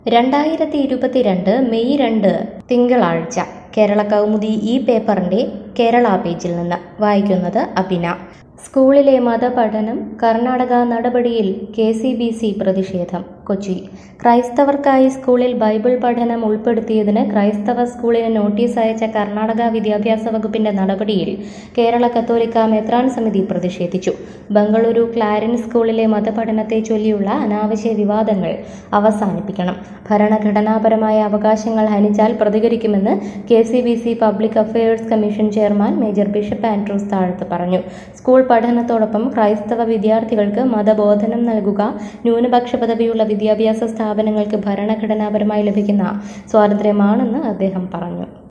രണ്ടായിരത്തി ഇരുപത്തിരണ്ട് മെയ് രണ്ട് തിങ്കളാഴ്ച കേരള കൗമുദി ഈ പേപ്പറിന്റെ കേരള പേജിൽ നിന്ന് വായിക്കുന്നത് അഭിന സ്കൂളിലെ മതപഠനം കർണാടക നടപടിയിൽ കെ സി ബി സി പ്രതിഷേധം കൊച്ചി ക്രൈസ്തവർക്കായി സ്കൂളിൽ ബൈബിൾ പഠനം ഉൾപ്പെടുത്തിയതിന് ക്രൈസ്തവ സ്കൂളിന് നോട്ടീസ് അയച്ച കർണാടക വിദ്യാഭ്യാസ വകുപ്പിന്റെ നടപടിയിൽ കേരള കത്തോലിക്ക മെത്രാൻ സമിതി പ്രതിഷേധിച്ചു ബംഗളൂരു ക്ലാരൻ സ്കൂളിലെ മതപഠനത്തെ ചൊല്ലിയുള്ള അനാവശ്യ വിവാദങ്ങൾ അവസാനിപ്പിക്കണം ഭരണഘടനാപരമായ അവകാശങ്ങൾ ഹനിച്ചാൽ പ്രതികരിക്കുമെന്ന് K C B C public affairs commission chairman major bishop Andrews Thazhath പറഞ്ഞു സ്കൂൾ പഠനത്തോടൊപ്പം ക്രൈസ്തവ വിദ്യാർത്ഥികൾക്ക് മതബോധനം നൽകുക ന്യൂനപക്ഷ പദവിയുള്ള വിദ്യാഭ്യാസ സ്ഥാപനങ്ങൾക്ക് ഭരണഘടനാപരമായി ലഭിക്കുന്ന സ്വാതന്ത്ര്യമാണെന്ന് അദ്ദേഹം പറഞ്ഞു